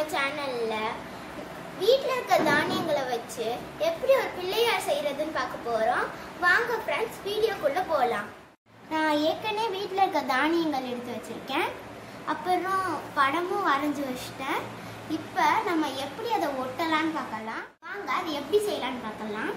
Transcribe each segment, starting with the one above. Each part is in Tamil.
சேனல்ல வீட்டில் இருக்க தானியங்களை வச்சு எப்படி ஒரு பிள்ளையார் செய்யறதுன்னு பார்க்க போறோம் வாங்க ஃப்ரெண்ட்ஸ் வீடியோக்குள்ள போகலாம் நான் ஏற்கனவே வீட்டில் இருக்க தானியங்கள் எடுத்து வச்சிருக்கேன் அப்புறம் படமும் வரைஞ்சி வச்சிட்டேன் இப்போ நம்ம எப்படி அதை ஒட்டலான்னு பார்க்கலாம் வாங்க அது எப்படி செய்யலான்னு பார்க்கலாம்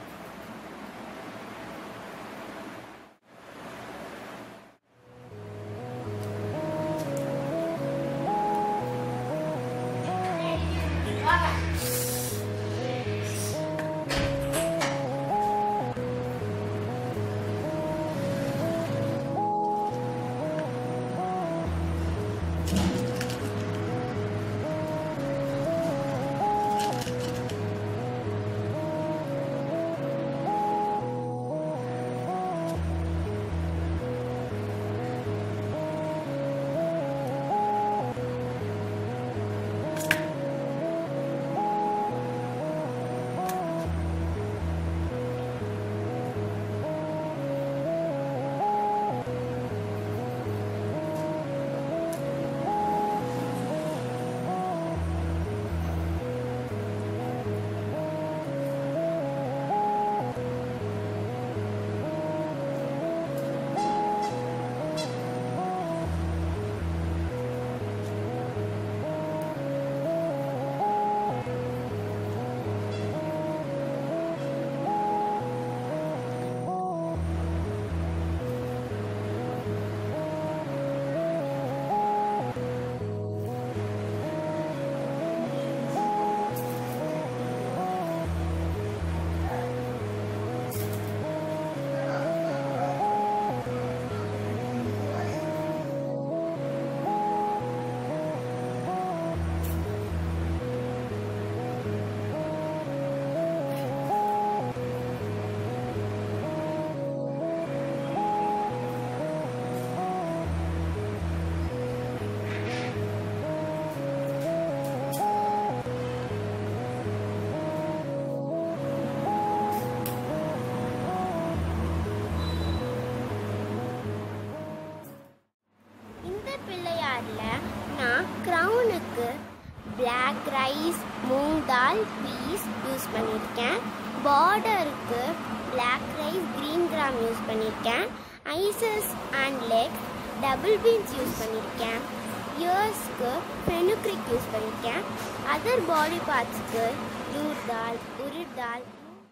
இந்த பிள்ளையார்ல நான் க்ரௌனுக்கு black rice moong dal peas use பண்ணியிருக்கேன் பார்டருக்கு black rice green gram use பண்ணியிருக்கேன் eyes and legs double beans use பண்ணியிருக்கேன் இயர்ஸ்க்கு ஃபெனுக்ரிக் யூஸ் பண்ணியிருக்கேன் அதர் பாடி பார்ட்ஸ்க்கு தூர் தால் உருட் தால்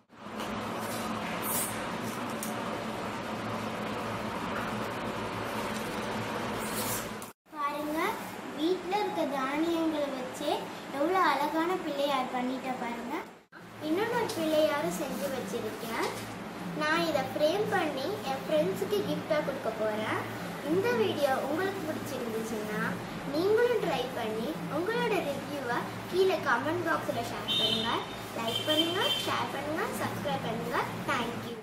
பாருங்க வீட்டில் இருக்க தானியங்களை வச்சு எவ்வளோ அழகான பிள்ளையார் பண்ணிட்ட பாருங்க இன்னொன்று ஒரு பிள்ளையாரும் செஞ்சு வச்சிருக்கேன் நான் இதை ஃப்ரேம் பண்ணி என் ஃப்ரெண்ட்ஸுக்கு கிஃப்டாக கொடுக்க போகிறேன் இந்த வீடியோ உங்களுக்கு பிடிச்சிருந்துச்சுன்னா நீங்களும் ட்ரை பண்ணி உங்களோட ரிவ்யூவை கீழே கமெண்ட் பாக்ஸில் ஷேர் பண்ணுங்கள் லைக் பண்ணுங்கள் ஷேர் பண்ணுங்கள் சப்ஸ்கிரைப் பண்ணுங்கள் தேங்க்யூ